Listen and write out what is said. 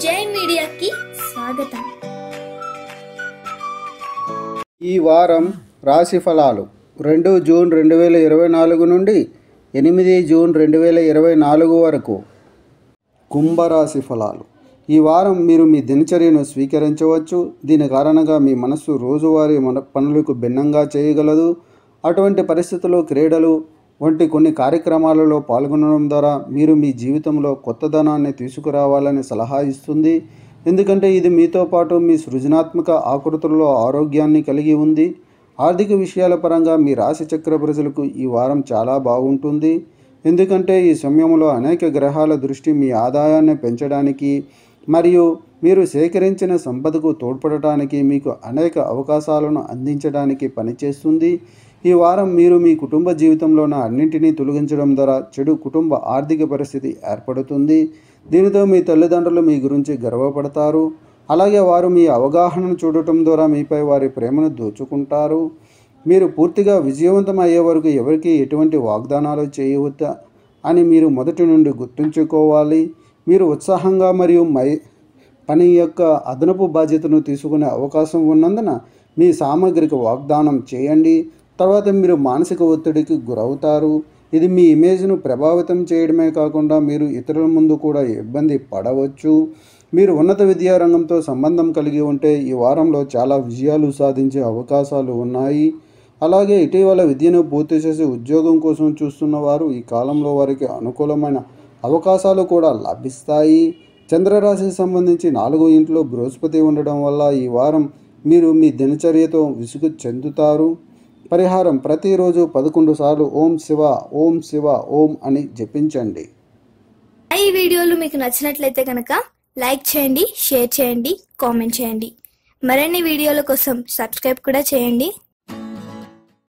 జై మీడియాకి స్వాగతం ఈ వారం రాశి ఫలాలు రెండు జూన్ రెండు వేల ఇరవై నాలుగు నుండి ఎనిమిది జూన్ రెండు వేల ఇరవై నాలుగు వరకు కుంభరాశి ఫలాలు ఈ వారం మీరు మీ దినచర్యను స్వీకరించవచ్చు దీని కారణంగా మీ మనస్సు రోజువారీ మన పనులకు భిన్నంగా చేయగలదు అటువంటి పరిస్థితుల్లో క్రీడలు వంటి కొన్ని కార్యక్రమాలలో పాల్గొనడం ద్వారా మీరు మీ జీవితంలో కొత్తదనాన్ని తీసుకురావాలని సలహా ఇస్తుంది ఎందుకంటే ఇది మీతో పాటు మీ సృజనాత్మక ఆకృతుల్లో ఆరోగ్యాన్ని కలిగి ఉంది ఆర్థిక విషయాల పరంగా మీ రాశి చక్ర ప్రజలకు ఈ వారం చాలా బాగుంటుంది ఎందుకంటే ఈ సమయంలో అనేక గ్రహాల దృష్టి మీ ఆదాయాన్ని పెంచడానికి మరియు మీరు సేకరించిన సంపదకు తోడ్పడటానికి మీకు అనేక అవకాశాలను అందించడానికి పనిచేస్తుంది ఈ వారం మీరు మీ కుటుంబ జీవితంలోన అన్నింటినీ తొలగించడం ద్వారా చెడు కుటుంబ ఆర్థిక పరిస్థితి ఏర్పడుతుంది దీనితో మీ తల్లిదండ్రులు మీ గురించి గర్వపడతారు అలాగే వారు మీ అవగాహనను చూడటం ద్వారా మీపై వారి ప్రేమను దోచుకుంటారు మీరు పూర్తిగా విజయవంతం అయ్యే వరకు ఎవరికి ఎటువంటి వాగ్దానాలు చేయవద్దా అని మీరు మొదటి నుండి గుర్తుంచుకోవాలి మీరు ఉత్సాహంగా మరియు మై పని యొక్క అదనపు బాధ్యతను తీసుకునే అవకాశం ఉన్నందున మీ సామగ్రికి వాగ్దానం చేయండి తర్వాత మీరు మానసిక ఒత్తిడికి గురవుతారు ఇది మీ ఇమేజ్ను ప్రభావితం చేయడమే కాకుండా మీరు ఇతరుల ముందు కూడా ఇబ్బంది పడవచ్చు మీరు ఉన్నత విద్యా రంగంతో సంబంధం కలిగి ఉంటే ఈ వారంలో చాలా విజయాలు సాధించే అవకాశాలు ఉన్నాయి అలాగే ఇటీవల విద్యను పూర్తి చేసి ఉద్యోగం కోసం చూస్తున్న వారు ఈ కాలంలో వారికి అనుకూలమైన అవకాశాలు కూడా లభిస్తాయి చంద్రరాశికి సంబంధించి నాలుగో ఇంట్లో బృహస్పతి ఉండడం వల్ల ఈ వారం మీరు మీ దినచర్యతో విసుగు చెందుతారు పరిహారం ప్రతిరోజు పదకొండు సార్లు ఓం శివ ఓం శివ ఓం అని జపించండి ఈ వీడియోలు మీకు నచ్చినట్లయితే కనుక లైక్ చేయండి షేర్ చేయండి కామెంట్ చేయండి మరిన్ని వీడియోల కోసం సబ్స్క్రైబ్ కూడా చేయండి